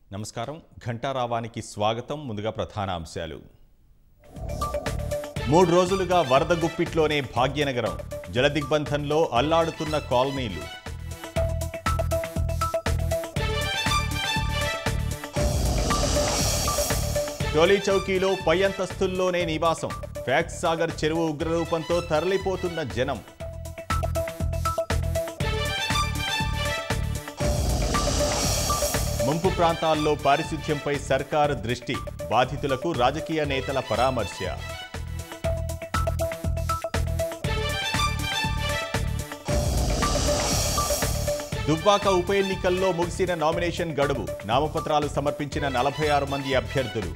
నమస్కారం ఘంటారావానికి స్వాగతం ముందుగా ప్రధాన అంశాలు మూడు రోజులుగా వరద గుప్పిట్లోనే భాగ్యనగరం జలదిగ్బంధంలో అల్లాడుతున్న కాలనీలు టోలీ చౌకీలో పై అంతస్తుల్లోనే నివాసం ఫ్యాక్స్ సాగర్ చెరువు ఉగ్రరూపంతో తరలిపోతున్న జనం ముంపు ప్రాంతాల్లో పారిశుధ్యంపై సర్కారు దృష్టి బాధితులకు రాజకీయ నేతల పరామర్శ దుబ్బాక ఉప ఎన్నికల్లో ముగిసిన నామినేషన్ గడువు నామపత్రాలు సమర్పించిన నలభై ఆరు మంది అభ్యర్థులు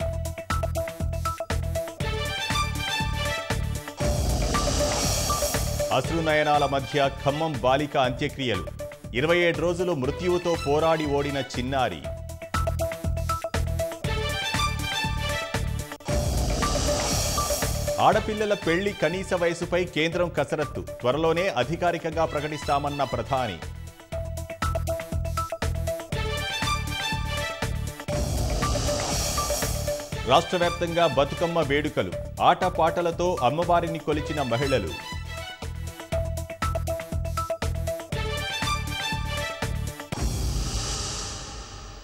అశ్రునయనాల మధ్య ఖమ్మం బాలిక అంత్యక్రియలు ఇరవై ఏడు రోజులు మృత్యువుతో పోరాడి ఓడిన చిన్నారి ఆడపిల్లల పెళ్లి కనీస వయసుపై కేంద్రం కసరత్తు త్వరలోనే అధికారికంగా ప్రకటిస్తామన్న ప్రధాని రాష్ట్ర వ్యాప్తంగా బతుకమ్మ వేడుకలు ఆటపాటలతో అమ్మవారిని కొలిచిన మహిళలు